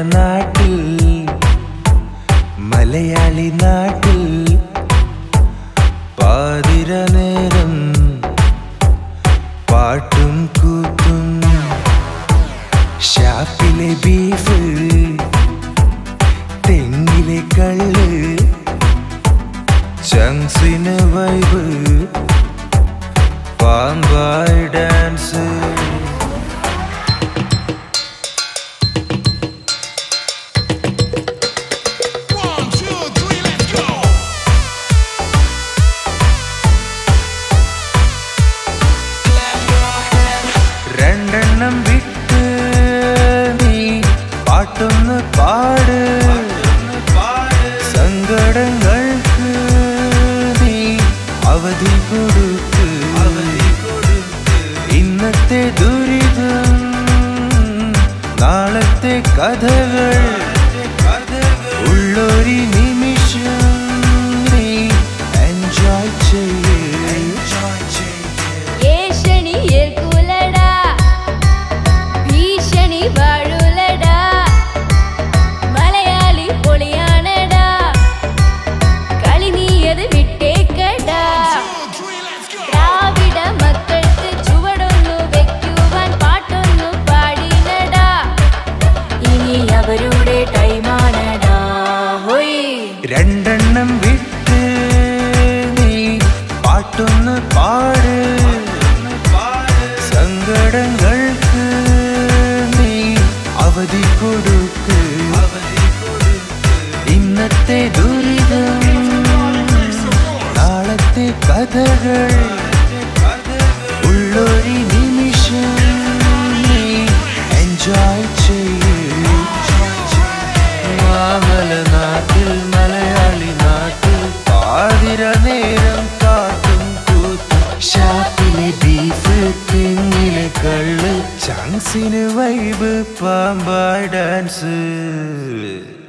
നാട്ടിൽ മലയാളി നാട്ടിൽ പാതിര നേരം പാട്ടും കൂത്തും ഷാപ്പിലെ ബീഫ് തെങ്ങിലെ കള്ള് ചങ്സിന് വൈബ് പാമ്പായി dance One, two, three, let's go. രണ്ടെണ്ണം വിട്ട് നീ പാട്ടൊന്ന് പാട് സങ്കടങ്ങൾക്ക് നീ അവധി കൊടുക്ക് ഇന്നത്തെ ദുരിതം നാളത്തെ കഥകൾ ഉള്ളൊരു നിമിഷം നീ എൻജോയ് ചെയ്യേ ഏഷണി ഏൽക്കൂലടാ ഭീഷണി വാഴൂലടാ മലയാളി പൊളിയാണടാ കളി നീയത് വിട്ടേക്കടാ Three, let's go. ദ്രാവിഡ മക്കൾക്ക് ചുവടൊന്നു വെക്കുവാൻ പാട്ടൊന്നു പാടിനടാ ഇനി അവരുടെ ടൈമാണടാ ഹൊയ് രണ്ടെണ്ണം വിട്ട് നീ പാട്ടൊന്ന് പാട് സങ്കടങ്ങൾക്ക് നീ അവധി കൊടുക്ക് ഇന്നത്തെ ദുരിതം നാളത്തെ കഥകൾ ഉള്ളൊരു നിമിഷം നീ എൻജോയ് ചെയ്യൂ മാമല നാട്ടിൽ മലയാളി നാട്ടിൽ പാതിര നേരം കാട്ടും കൂത്തും ഷാപ്പിലെ ബീഫ് തെങ്ങിലെ കള്ള് ചാൻസിന് വൈബ് പാമ്പായി ഡാൻസ്